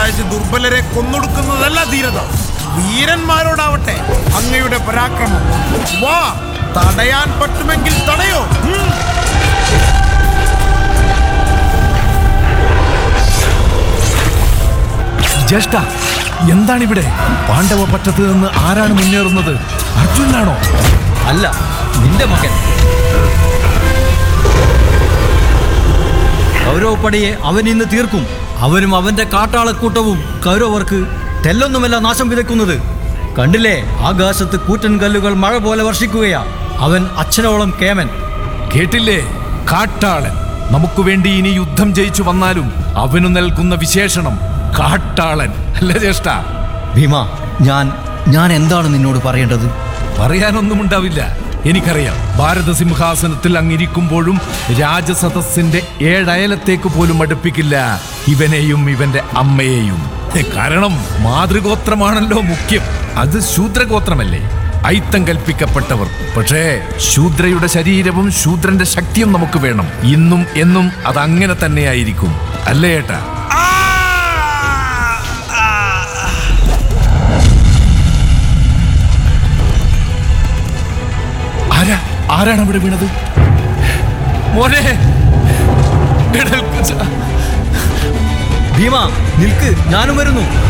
സഹായിച്ച് ദുർബലരെ കൊന്നൊടുക്കുന്നതല്ല ധീരത വീരന്മാരോടാവട്ടെ അങ്ങയുടെ പരാക്രമം വാ തടയാൻ പറ്റുമെങ്കിൽ തടയോ ഉം. ജ്യേഷ്ഠ എന്താണിവിടെ പാണ്ഡവ പറ്റത്ത് നിന്ന് ആരാണ് മുന്നേറുന്നത് അർജുനാണോ അല്ല നിന്റെ മകൻ കൗരവപ്പടയെ അവൻ ഇന്ന് തീർക്കും അവനും അവന്റെ കാട്ടാളക്കൂട്ടവും കൗരവർക്ക് തെല്ലൊന്നുമല്ല നാശം വിതയ്ക്കുന്നത് കണ്ടില്ലേ ആകാശത്ത് കൂറ്റൻ കല്ലുകൾ മഴ പോലെ വർഷിക്കുകയാ അവൻ അച്ഛനോളം കേമൻ കേട്ടില്ലേ കാട്ടാളൻ നമുക്ക് വേണ്ടി ഇനി യുദ്ധം ജയിച്ചു വന്നാലും അവനു നൽകുന്ന വിശേഷണം കാട്ടാളൻ അല്ല ജ്യേഷ്ഠ ഭീമ ഞാൻ ഞാൻ എന്താണ് നിന്നോട് പറയേണ്ടത് പറയാനൊന്നും ഉണ്ടാവില്ല എനിക്കറിയാം ഭാരത സിംഹാസനത്തിൽ അങ്ങിരിക്കുമ്പോഴും രാജസദസ്സിന്റെ ഏഴയലത്തേക്ക് പോലും അടുപ്പിക്കില്ല ഇവനെയും ഇവന്റെ അമ്മയെയും കാരണം മാതൃഗോത്രമാണല്ലോ മുഖ്യം അത് ശൂദ്രഗോത്രമല്ലേ ഐത്തം കൽപ്പിക്കപ്പെട്ടവർ പക്ഷേ ശൂദ്രയുടെ ശരീരവും ശൂദ്രന്റെ ശക്തിയും നമുക്ക് വേണം ഇന്നും എന്നും അത് അങ്ങനെ തന്നെയായിരിക്കും അല്ലേ ഏട്ടാ ആരാ ആരാണ് അവിടെ വീണത് മോനെ എടൽക്കുച്ച. ഭീമ നിൽക്ക് ഞാനും വരുന്നു